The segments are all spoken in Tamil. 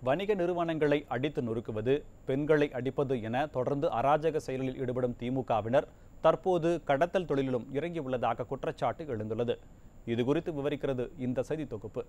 வணிக நிறுவனங்களை அடித்து நொறுக்குவது பெண்களை அடிப்பது என தொடர்ந்து அராஜக செயலில் ஈடுபடும் திமுகவினர் தற்போது கடத்தல் தொழிலிலும் இறங்கியுள்ளதாக குற்றச்சாட்டு எழுந்துள்ளது இது குறித்து விவரிக்கிறது இந்த செய்தி தொகுப்பு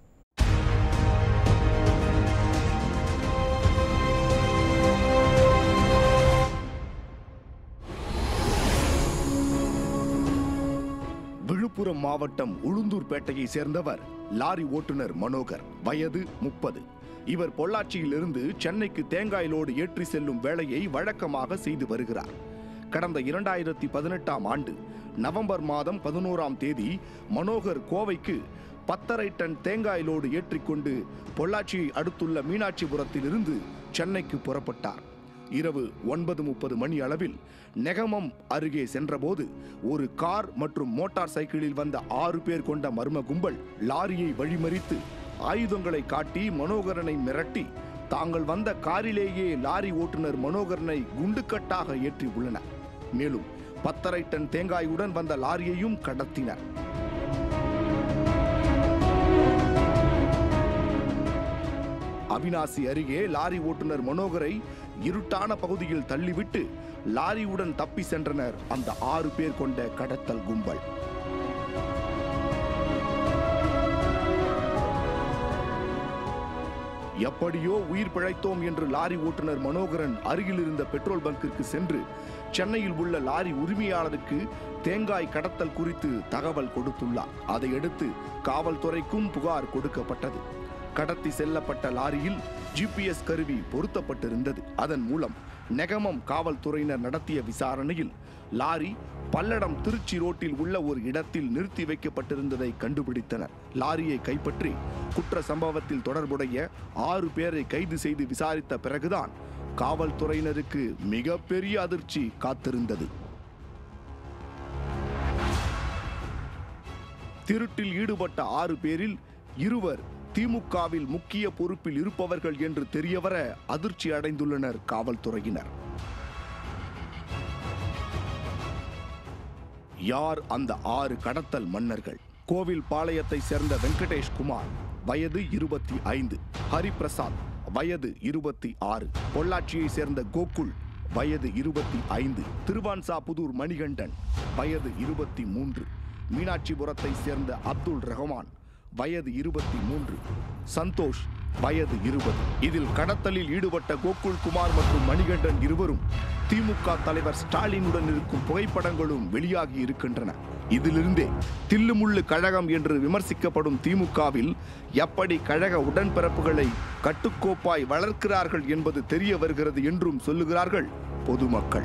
விழுப்புரம் மாவட்டம் உளுந்தூர்பேட்டையை சேர்ந்தவர் லாரி ஓட்டுநர் மனோகர் வயது முப்பது இவர் பொள்ளாச்சியிலிருந்து சென்னைக்கு தேங்காய் லோடு ஏற்றி செல்லும் வேலையை வழக்கமாக செய்து வருகிறார் கடந்த இரண்டாயிரத்தி பதினெட்டாம் ஆண்டு நவம்பர் மாதம் பதினோராம் தேதி மனோகர் கோவைக்கு பத்தரை டன் தேங்காய் லோடு ஏற்றிக்கொண்டு பொள்ளாச்சியை அடுத்துள்ள மீனாட்சிபுரத்திலிருந்து சென்னைக்கு புறப்பட்டார் இரவு ஒன்பது முப்பது மணி அளவில் நெகமம் அருகே சென்றபோது ஒரு கார் மற்றும் மோட்டார் சைக்கிளில் வந்த ஆறு பேர் கொண்ட மர்ம கும்பல் லாரியை வழிமறித்து ஆயுதங்களை காட்டி மனோகரனை மிரட்டி தாங்கள் வந்த காரிலேயே லாரி ஓட்டுநர் மனோகரனை குண்டுக்கட்டாக ஏற்றி உள்ளனர் மேலும் பத்தரை டன் தேங்காயுடன் வந்த லாரியையும் கடத்தினர் அவினாசி அருகே லாரி ஓட்டுநர் மனோகரை இருட்டான பகுதியில் தள்ளிவிட்டு லாரியுடன் தப்பி சென்றனர் அந்த ஆறு பேர் கொண்ட கடத்தல் கும்பல் எப்படியோ உயிர் பிழைத்தோம் என்று லாரி ஓட்டுநர் மனோகரன் அருகில் இருந்த பெட்ரோல் பங்கிற்கு சென்று சென்னையில் உள்ள லாரி உரிமையாளருக்கு தேங்காய் கடத்தல் குறித்து தகவல் கொடுத்துள்ளார் அதையடுத்து காவல்துறைக்கும் புகார் கொடுக்கப்பட்டது கடத்தி செல்லப்பட்ட லாரியில் ஜிபிஎஸ் கருவி பொருத்தப்பட்டிருந்தது அதன் மூலம் நெகமம் காவல்துறையினர் நடத்திய விசாரணையில் லாரி பல்லடம் திருச்சி ரோட்டில் உள்ள ஒரு இடத்தில் நிறுத்தி வைக்கப்பட்டிருந்ததை கண்டுபிடித்தனர் லாரியை கைப்பற்றி குற்ற சம்பவத்தில் தொடர்புடைய ஆறு பேரை கைது செய்து விசாரித்த பிறகுதான் காவல்துறையினருக்கு மிகப்பெரிய அதிர்ச்சி காத்திருந்தது திருட்டில் ஈடுபட்ட ஆறு பேரில் இருவர் திமுகவில் முக்கிய பொறுப்பில் இருப்பவர்கள் என்று தெரியவர அதிர்ச்சி அடைந்துள்ளனர் காவல்துறையினர் யார் அந்த ஆறு கடத்தல் மன்னர்கள் கோவில் பாளையத்தை சேர்ந்த வெங்கடேஷ் குமார் வயது இருபத்தி ஐந்து ஹரிபிரசாத் வயது இருபத்தி ஆறு பொள்ளாச்சியை சேர்ந்த கோகுல் வயது இருபத்தி ஐந்து திருவான்சாபுதூர் மணிகண்டன் வயது இருபத்தி மூன்று மீனாட்சிபுரத்தை சேர்ந்த அப்துல் ரஹ்மான் வயது இருபத்தி மூன்று சந்தோஷ் வயது இருபது இதில் கடத்தலில் ஈடுபட்ட கோகுல் குமார் மற்றும் மணிகண்டன் இருவரும் திமுக தலைவர் ஸ்டாலினுடன் இருக்கும் புகைப்படங்களும் வெளியாகி இருக்கின்றன இதிலிருந்தே தில்லுமுள்ளு கழகம் என்று விமர்சிக்கப்படும் திமுகவில் எப்படி கழக உடன்பிறப்புகளை கட்டுக்கோப்பாய் வளர்க்கிறார்கள் என்பது தெரிய வருகிறது என்றும் சொல்லுகிறார்கள் பொதுமக்கள்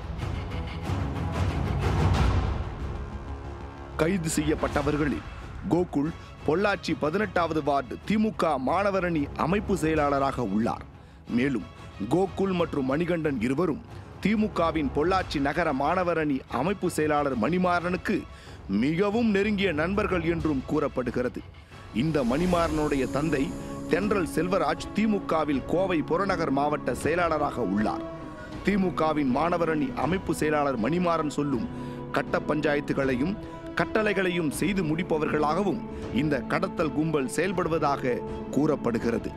கைது செய்யப்பட்டவர்களில் கோகுல் பொள்ளாச்சி பதினெட்டாவது வார்டு திமுக மாணவரணி அமைப்பு செயலாளராக உள்ளார் மேலும் கோகுல் மற்றும் மணிகண்டன் இருவரும் திமுகவின் பொள்ளாச்சி நகர மாணவரணி அமைப்பு செயலாளர் மணிமாறனுக்கு மிகவும் நெருங்கிய நண்பர்கள் என்றும் கூறப்படுகிறது இந்த மணிமாறனுடைய தந்தை தென்றல் செல்வராஜ் திமுகவில் கோவை புறநகர் மாவட்ட செயலாளராக உள்ளார் திமுகவின் மாணவரணி அமைப்பு செயலாளர் மணிமாறன் சொல்லும் கட்ட பஞ்சாயத்துகளையும் கட்டளைகளையும் செய்து முடிப்பவர்களாகவும் இந்த கடத்தல் கும்பல் செயல்படுவதாக கூறப்படுகிறது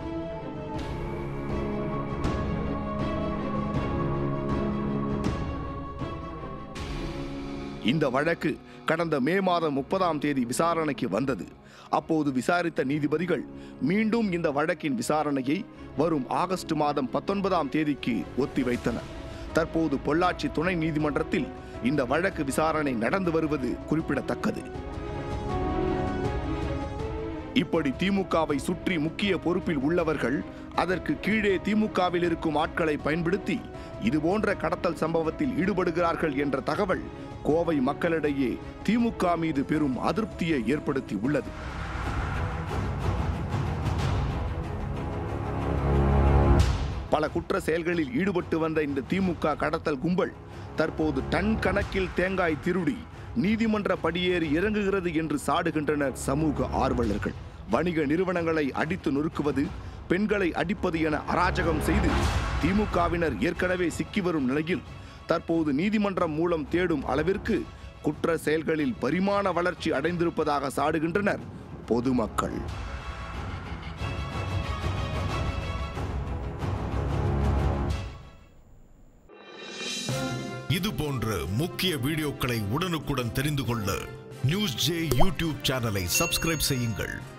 இந்த வழக்கு கடந்த மே மாதம் முப்பதாம் தேதி விசாரணைக்கு வந்தது அப்போது விசாரித்த நீதிபதிகள் மீண்டும் இந்த வழக்கின் விசாரணையை வரும் ஆகஸ்ட் மாதம் பத்தொன்பதாம் தேதிக்கு ஒத்திவைத்தனர் தற்போது பொள்ளாச்சி துணை நீதிமன்றத்தில் இந்த வழக்கு விசாரணை நடந்து வருவது குறிப்பிடத்தக்கது இப்படி திமுகவை சுற்றி முக்கிய பொறுப்பில் உள்ளவர்கள் அதற்கு கீழே திமுகவில் இருக்கும் ஆட்களை பயன்படுத்தி இதுபோன்ற கடத்தல் சம்பவத்தில் ஈடுபடுகிறார்கள் என்ற தகவல் கோவை மக்களிடையே திமுக மீது பெரும் அதிருப்தியை ஏற்படுத்தி உள்ளது பல குற்ற செயல்களில் ஈடுபட்டு வந்த இந்த திமுக கடத்தல் கும்பல் தற்போது டன் கணக்கில் தேங்காய் திருடி நீதிமன்ற படியேறி இறங்குகிறது என்று சாடுகின்றனர் சமூக ஆர்வலர்கள் வணிக நிறுவனங்களை அடித்து நொறுக்குவது பெண்களை அடிப்பது என அராஜகம் செய்து திமுகவினர் ஏற்கனவே சிக்கி வரும் நிலையில் தற்போது நீதிமன்றம் மூலம் தேடும் அளவிற்கு குற்ற செயல்களில் பரிமாண வளர்ச்சி அடைந்திருப்பதாக சாடுகின்றனர் பொதுமக்கள் இது போன்ற முக்கிய வீடியோக்களை உடனுக்குடன் தெரிந்து கொள்ள நியூஸ் ஜே யூடியூப் சேனலை சப்ஸ்கிரைப் செய்யுங்கள்